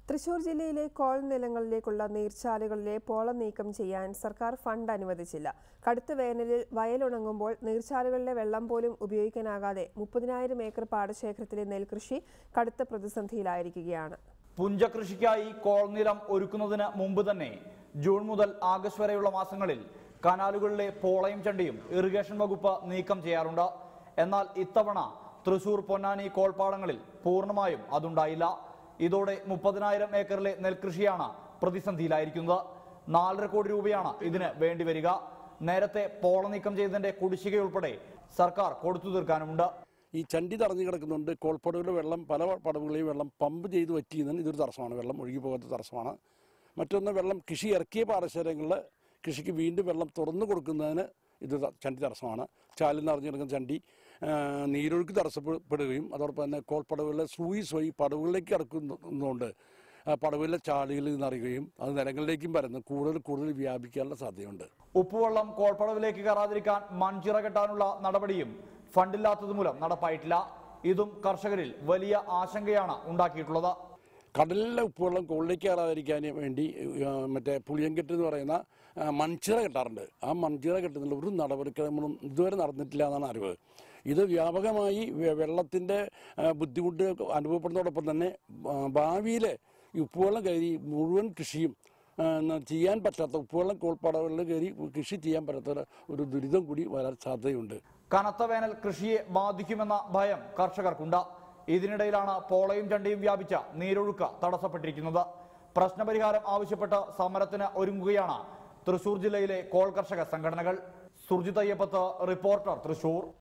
തൃശൂർ ജില്ലയിലെ കോൾ നിലങ്ങളിലേക്കുള്ള നീർച്ചാലുകളിലെ പോളം നീക്കം ചെയ്യാൻ സർക്കാർ ഫണ്ട് അനുവദിച്ചില്ല കടുത്ത വേനലിൽ വയലുണങ്ങുമ്പോൾ നീർച്ചാലുകളിലെ വെള്ളം പോലും ഉപയോഗിക്കാനാകാതെ മുപ്പതിനായിരം ഏക്കർ പാടശേഖരത്തിലെ നെൽകൃഷി കടുത്ത പ്രതിസന്ധിയിലായിരിക്കുകയാണ് പുഞ്ചകൃഷിക്കായി കോൾനിലം ഒരുക്കുന്നതിന് മുമ്പ് തന്നെ ജൂൺ മുതൽ ആഗസ്റ്റ് വരെയുള്ള മാസങ്ങളിൽ കനാലുകളിലെ പോളയും ചണ്ടിയും ഇറിഗേഷൻ വകുപ്പ് നീക്കം ചെയ്യാറുണ്ട് എന്നാൽ ഇത്തവണ തൃശൂർ പൊന്നാനി കോൾപ്പാടങ്ങളിൽ പൂർണ്ണമായും അതുണ്ടായില്ല ഇതോടെ മുപ്പതിനായിരം ഏക്കറിലെ നെൽകൃഷിയാണ് പ്രതിസന്ധിയിലായിരിക്കുന്നത് നാലര കോടി രൂപയാണ് ഇതിന് വേണ്ടിവരിക നേരത്തെ പോള നീക്കം ചെയ്തതിന്റെ കുടിശ്ശികയുൾപ്പെടെ സർക്കാർ കൊടുത്തു തീർക്കാനുമുണ്ട് ഈ ചണ്ടി തടഞ്ഞു കിടക്കുന്നുണ്ട് കോൾപ്പടവിലെ വെള്ളം പല പടവുകളെയും വെള്ളം പമ്പ് ചെയ്ത് വറ്റിയുന്നതിന് ഇതൊരു തടസ്സമാണ് വെള്ളം ഒഴുകി പോകാത്ത തടസ്സമാണ് മറ്റൊന്ന് വെള്ളം കൃഷി ഇറക്കിയ പാടശേഖരങ്ങളിൽ കൃഷിക്ക് വീണ്ടും വെള്ളം തുറന്നു കൊടുക്കുന്നതിന് ഇത് ത- ചണ്ടി തടസ്സമാണ് ചാലിൽ നിറഞ്ഞു കിടക്കുന്ന ചണ്ടി ആ, നീരൊഴുക്ക് തടസ്സപ്പെടുകയും അതോടൊപ്പം തന്നെ കോൾപ്പടവുകളിലെ സൂയിസ് വഴി പടവുകളിലേക്ക് കടക്കുന്നതുകൊണ്ട് ആ പടവിലെ ചാലുകളിൽ നിറയുകയും അത് നിലങ്ങളിലേക്കും പരന്ന് കൂടുതൽ കൂടുതൽ വ്യാപിക്കാനുള്ള സാധ്യതയുണ്ട് ഉപ്പുവെള്ളം കോൾപ്പടവിലേക്ക് കയറാതിരിക്കാൻ മൺചിറ കെട്ടാനുള്ള നടപടിയും ഫണ്ടില്ലാത്തത് മൂലം നടപ്പായിട്ടില്ല ഇതും കർഷകരിൽ വലിയ ആശങ്കയാണ് ഉണ്ടാക്കിയിട്ടുള്ളത് കടലിലെ ഉപ്പുവെള്ളം കോളിലേക്ക് കയറാതിരിക്കാൻ വേണ്ടി ആ, മറ്റേ പുളിയൻകെട്ട് എന്ന് പറയുന്ന ആ, മൺചിറ കെട്ടാറുണ്ട് ആ മൺചിറ കെട്ടുന്നതിൽ ഒരു നടപടിക്രമങ്ങളും ഇതുവരെ നടന്നിട്ടില്ല എന്നാണ് അറിവ് ഇത് വ്യാപകമായി വെ- വെള്ളത്തിൻ്റെ ആ, ബുദ്ധിമുട്ട് അനുഭവപ്പെടുന്നതോടൊപ്പം തന്നെ ആ, ഭാവിയിലെ ഈ ഉപ്പുവെള്ളം കയറി മുഴുവൻ കൃഷിയും ആ, ന- ചെയ്യാൻ പറ്റാത്ത ഉപ്പുവെള്ളം കോൾപ്പാടകളിൽ കയറി കൃഷി ചെയ്യാൻ പറ്റാത്ത ഒരു ദുരിതം കൂടി വരാൻ സാധ്യതയുണ്ട് കനത്ത വേനൽ കൃഷിയെ ബാധിക്കുമെന്ന ഭയം കർഷകർക്കുണ്ട് ഇതിനിടയിലാണ് പോളയും ചണ്ടിയും വ്യാപിച്ച നീരൊഴുക്ക് തടസ്സപ്പെട്ടിരിക്കുന്നത് പ്രശ്നപരിഹാരം ആവശ്യപ്പെട്ട് സമരത്തിന് ഒരുങ്ങുകയാണ് തൃശൂർ ജില്ലയിലെ കോൾ കർഷക സംഘടനകൾ സുർജിത് അയ്യപ്പത്ത് റിപ്പോർട്ടർ തൃശൂർ